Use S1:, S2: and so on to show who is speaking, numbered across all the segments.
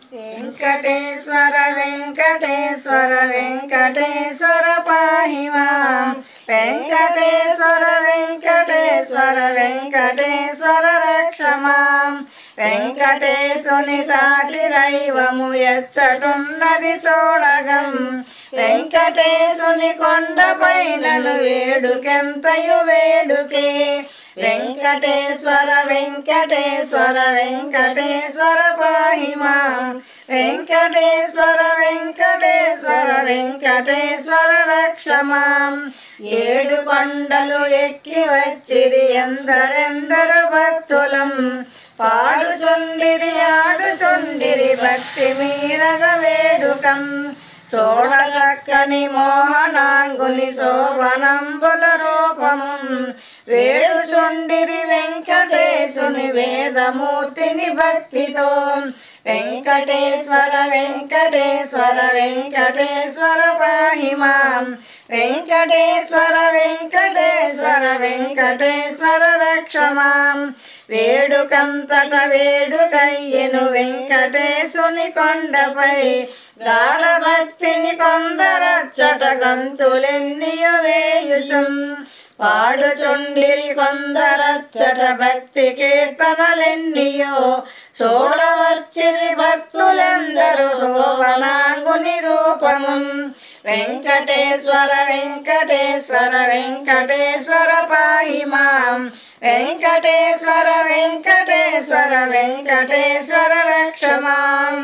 S1: వెంకటేశ్వర వెంకటేశ్వర వెంకటేశ్వర పాహి మాం వెంకటేశ్వర వెంకటేశ్వర వెంకటేశ్వర రక్ష మాం వెంకటేశుని సాటి దైవము ఎచ్చటున్నది చూడగం వెంకటేశుని కొండపైనను వేడుకెంతయు వేడుకే వెంకటేశ్వర వెంకటేశ్వర వెంకటేశ్వర పాహి మాం వెంకటేశ్వర వెంకటేశ్వర వెంకటేశ్వర రక్ష మాం ఏడు కొండలు ఎక్కి వచ్చిరి ఎందరెందరు భక్తులం పాడుచుండిరి ఆడుచుండిరి భక్తి మీరగ వేడుకం సోడ చక్కని మోహనాంగుని శోభనంబుల రూపము వేడుచుండిరి వెంకటేశుని వేదమూర్తిని భక్తితో వెంకటేశ్వర వెంకటేశ్వర వెంకటేశ్వర పాహి మాం వెంకటేశ్వర వెంకటేశ్వర వెంకటేశ్వర రక్ష మాం వేడుకంతట వేడుకయ్యను వెంకటేశుని కొండపై గాఢ భక్తిని కొందరచ్చట గంతులెన్నియో వేయుచుం పాడుచుండిరి కొందరచ్చట భక్తి కీర్తనలెన్నియో చూడవచ్చిరి భక్తులందరూ శోభనాంగుని రూపము వెంకటేశ్వర వెంకటేశ్వర వెంకటేశ్వర పాహి మాం వెంకటేశ్వర వెంకటేశ్వర వెంకటేశ్వర రక్ష మాం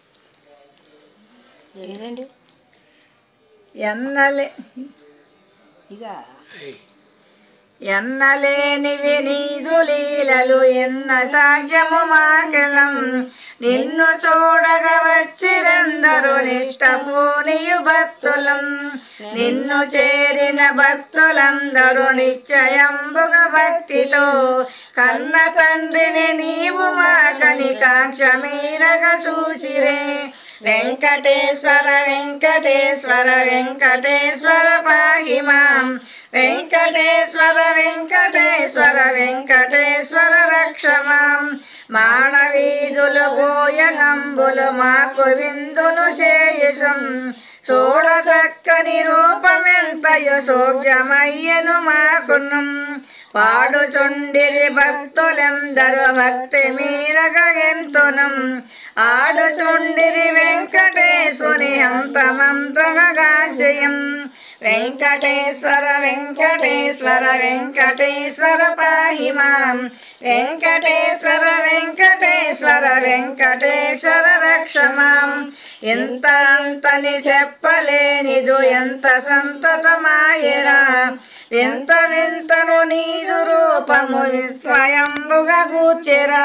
S2: ఏదండి
S1: ఎన్నలే
S2: ఇదా
S1: ఎన్నలేనివి నీదు లీలలు ఎన్న సాధ్యము మాకెలం నిన్ను చూడగ వచ్చిరందరు నిష్టపూనియు భక్తులం నిన్ను చేరిన భక్తులందరూ నిశ్చయంబుగ భక్తితో కన్న తండ్రిని నీవు మాకని కాంక్ష మీరగ చూసిరే వెంకటేశ్వర వెంకటేశ్వర వెంకటేశ్వర పాహి మాం వెంకటేశ్వర వెంకటేశ్వర వెంకటేశ్వర రక్ష మాం మానవీధులు పోయగంబులు మాకు విందును చేయుసం చూడ చక్కని రూపమెంతయు సోగ్యమయ్యను మాకును పాడుచుండిరి భక్తులెందరు భక్తి మీరగెంతునం ఆడుచుండిరి వెంకటేశుని అంతమంతగాంచయం వెంకటేశ్వర వెంకటేశ్వర వెంకటేశ్వర పాహి మాం వెంకటేశ్వర వెంకటేశ్వర వెంకటేశ్వర రక్ష మాం ఎంత అంతని చెప్పలేనిదు ఎంత సంతతమాయరా ఎంత వింతను నీదు రూపము స్వయంబుగా కూర్చెరా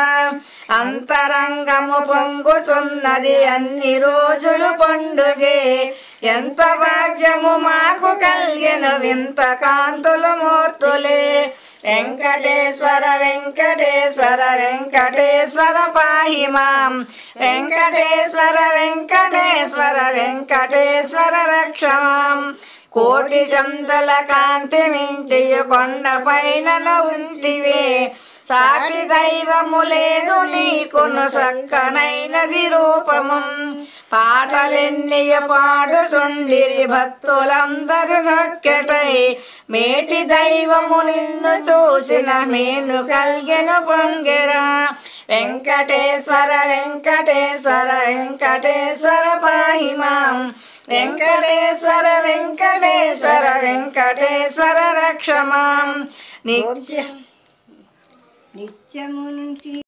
S1: అంతరంగము పొంగుచున్నది అన్ని రోజులు పండుగే ఎంత భాగ్యము మాకు కలిగెను వింత కాంతులు మూర్తులే వెంకటేశ్వర వెంకటేశ్వర వెంకటేశ్వర పాహి మాం వెంకటేశ్వర వెంకటేశ్వర వెంకటేశ్వర రక్ష మాం కోటి చందల కాంతి మించియు కొండ పైన ఉంటివే సాటి దైవము లేదు నీకును సక్కనైనది రూపము పాటలెన్నియ పాడుచుండిరి భక్తులందరూ నొక్కెటై మేటి దైవము నిన్ను చూసిన మేను కల్గెను పొంగెరా వెంకటేశ్వర వెంకటేశ్వర వెంకటేశ్వర పాహి మాం వెంకటేశ్వర వెంకటేశ్వర వెంకటేశ్వర రక్ష మాం నిత్య
S2: నిత్యము నుంచి